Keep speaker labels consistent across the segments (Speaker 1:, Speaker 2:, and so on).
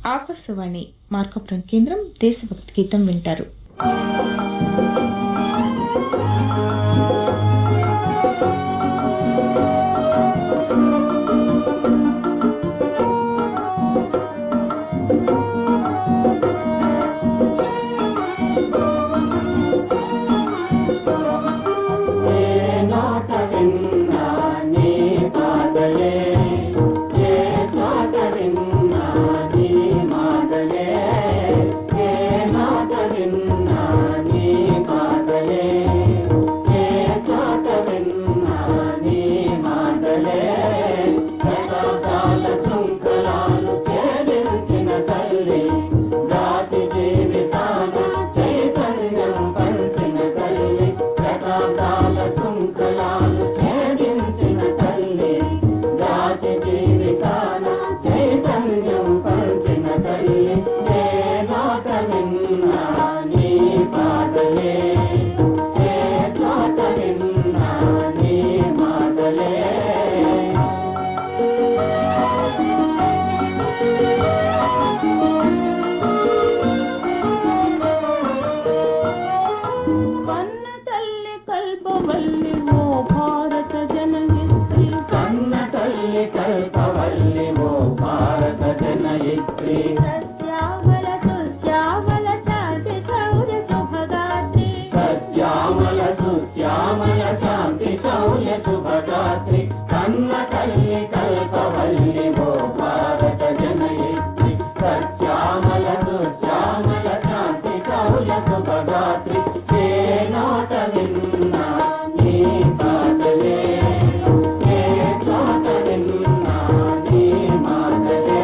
Speaker 1: ఆకాశవాణి మార్కాపురం కేంద్రం దేశభక్తి గీతం వింటారు
Speaker 2: కన్న తల్లి కల్పవల్లి ఓ భారత జనయిత్రి
Speaker 3: కన్న తల్లి కల్పవల్లి ఓ భారత జనయిత్రి
Speaker 2: సత్యావల సుశ్యామల శాంతి శౌర్య శుభగాత్రి
Speaker 3: సత్యామల సుశ్యామల శాంతి శౌర్య శుభగాత్రి కన్న తల్లి కల్పవల్లి ఓ భారత జనయిత్రి సత్యామల సుశ్యామల శాంతి శౌర్య శుభగాత్రి ఏ నోట విన్నా నీ పాటలే ఏ చోట విన్నా నీ మాటలే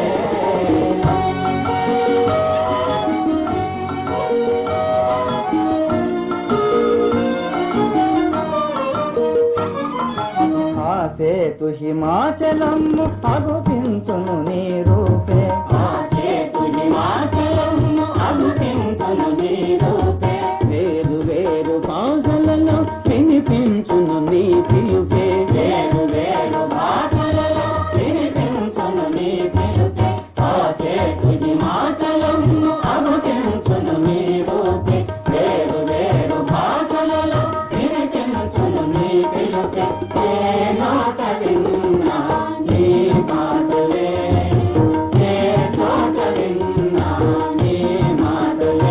Speaker 3: ఆ సేతు హిమాచలము అగుపించును నీ రూపే ఆ సేతు హిమాచలము అగుపించును నీ రూపే వేరు వేరు భాషలలో వినిపించును నీ పిలుపే వేరు వేరు భాషలలో వినిపించును నీ పిలుపే ఆ సేతు హిమాచలము అగుపించును నీ రూపే వేరు వేరు భాషలలో వినిపించును నీ పిలుపే ఏ మాట విన్నా నీ మాటలే ఏ చోట విన్నా నీ మాటలే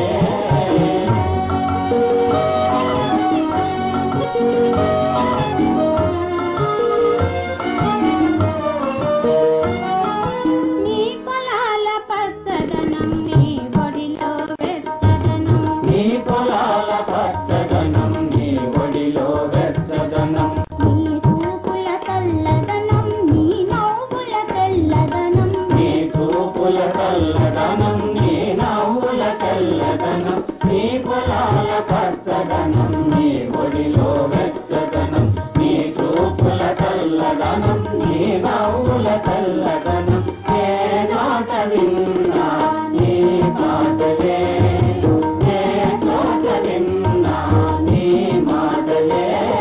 Speaker 2: నీ పొలాల పచ్చదనం నీ ఒడిలో వెచ్చదనం
Speaker 3: నీ పొలాల పచ్చదనం నీ ఒడిలో వెచ్చదనం
Speaker 2: నీ చూపుల చల్లదనం నీ నవ్వుల తెల్లదనం
Speaker 3: నీ చూపుల చల్లదనం నీ నవ్వుల తెల్లదనం నీ పొలాల పచ్చదనం నీ ఒడిలో వెచ్చదనం నీ చూపుల చల్లదనం నీ నవ్వుల తెల్లదనం ఏ నాట విన్నా నీ మాటలే ఏ చోట విన్నా నీ మాటలే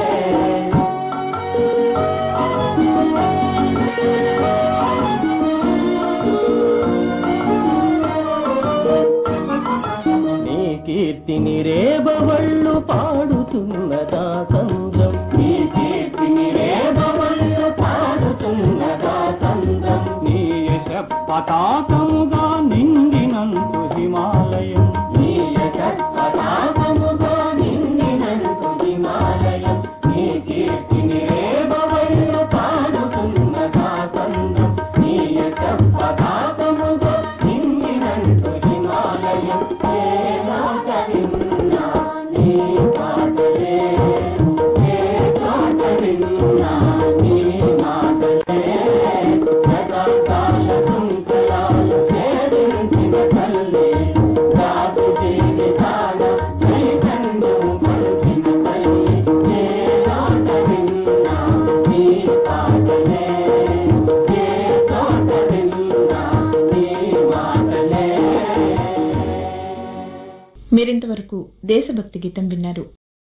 Speaker 3: నీ కీర్తిని రేబవళ్ళు పాడుతున్నదా సంద్రం నీ కీర్తిని రేబవళ్ళు పాడుతున్నదా సంద్రం నీ యశ పతాకముగా నిండినందు హిమాలయం నీ యశ పతాకముగా నిండినందు హిమాలయం నీ కీర్తిని రేబవళ్ళు పాడుతున్నదా సంద్రం నీ యశ పతాకముగా నిండినందు హిమాలయం ఏ మాట విన్నా నీ పాటలే ఏ చోట విన్నా నీ మాటలే రకరకాల కుంకలాలు చేరించిన తల్లి రాజు జీవితాల చైతన్యం పలికిన తల్లి ఏ మాట విన్నా నీ పాటలే ఏ చోట విన్నా నీ మాటలే
Speaker 1: మీరింతవరకు దేశభక్తి గీతం విన్నారు